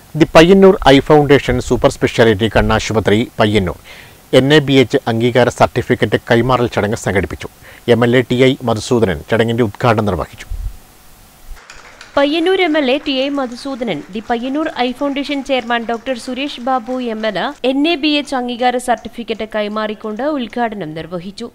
the Payyanur eye foundation super speciality കണ്ണാശുപത്രി Payyanur N A B H അംഗീകാര certificate കൈമാറൽ ചടങ്ങ് സംഘടിപ്പിച്ചു M L A T I Madhusoodanan ചടങ്ങിന്റെ ഉദ്ഘാടനം നിർവഹിച്ചു Payyanur M L A T I Madhusoodanan the Payyanur eye foundation chairman doctor Suresh Babu M L N A B H അംഗീകാര certificate കൈമാറിക്കൊണ്ട് ഉദ്ഘാടനം നിർവഹിച്ചു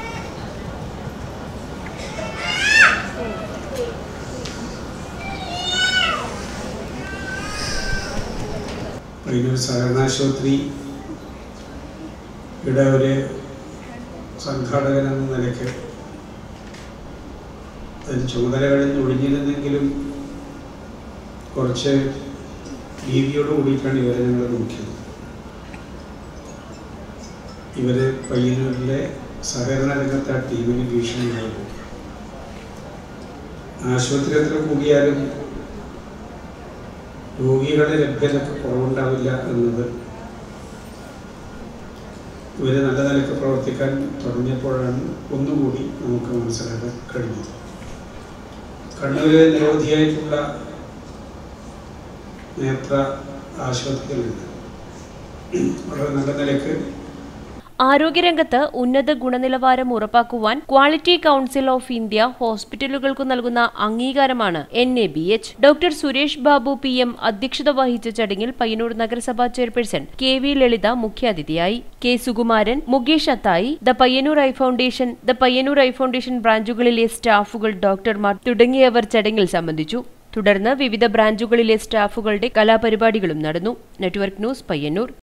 പയ്യന്നൂർ സഹകരണാശുപത്രി ഇവിടെ ഒരു സംഘാടകൻ എന്ന നിലയ്ക്ക് അതിന് ചുമതലകളിൽ നിന്ന് ഒഴിഞ്ഞിരുന്നെങ്കിലും കുറച്ച് ഭീതിയോട് കൂടിയിട്ടാണ് ഇവരെ ഞങ്ങൾ നോക്കിയത് ഇവര് പയ്യന്നൂരിലെ സഹകരണ രംഗത്തെ ആ ടീമിന് ഭീഷണിയായിരുന്നു ആശുപത്രി എത്ര കൂടിയാലും രോഗികളുടെ ലഭ്യതയ്ക്ക് കുറവുണ്ടാവില്ല എന്നത് ഇവര് നല്ല നിലയ്ക്ക് പ്രവർത്തിക്കാൻ തുടങ്ങിയപ്പോഴാണ് ഒന്നുകൂടി നമുക്ക് മനസ്സിലാക്കാൻ കഴിഞ്ഞത് കണ്ണൂരിൽ നിരവധിയായിട്ടുള്ള നേത്ര ആശുപത്രികളുണ്ട് വളരെ നല്ല നിലയ്ക്ക് ആരോഗ്യരംഗത്ത് ഉന്നത ഗുണനിലവാരം ഉറപ്പാക്കുവാൻ ക്വാളിറ്റി കൗൺസിൽ ഓഫ് ഇന്ത്യ ഹോസ്പിറ്റലുകൾക്കു നൽകുന്ന അംഗീകാരമാണ് N A B H doctor Suresh Babu P M അധ്യക്ഷത വഹിച്ച ചടങ്ങിൽ പയ്യന്നൂർ നഗരസഭാ ചെയർപേഴ്സൺ കെ വി ലളിത മുഖ്യാതിഥിയായി കെ സുകുമാരൻ മുകേഷ് അത്തായി the Payyanur eye foundation the Payyanur eye foundation ബ്രാഞ്ചുകളിലെ സ്റ്റാഫുകൾ ഡോക്ടർമാർ തുടങ്ങിയവർ ചടങ്ങിൽ സംബന്ധിച്ചു തുടർന്ന് വിവിധ ബ്രാഞ്ചുകളിലെ സ്റ്റാഫുകളുടെ കലാപരിപാടികളും നടന്നു നെറ്റ്വർക്ക് ന്യൂസ് പയ്യന്നൂർ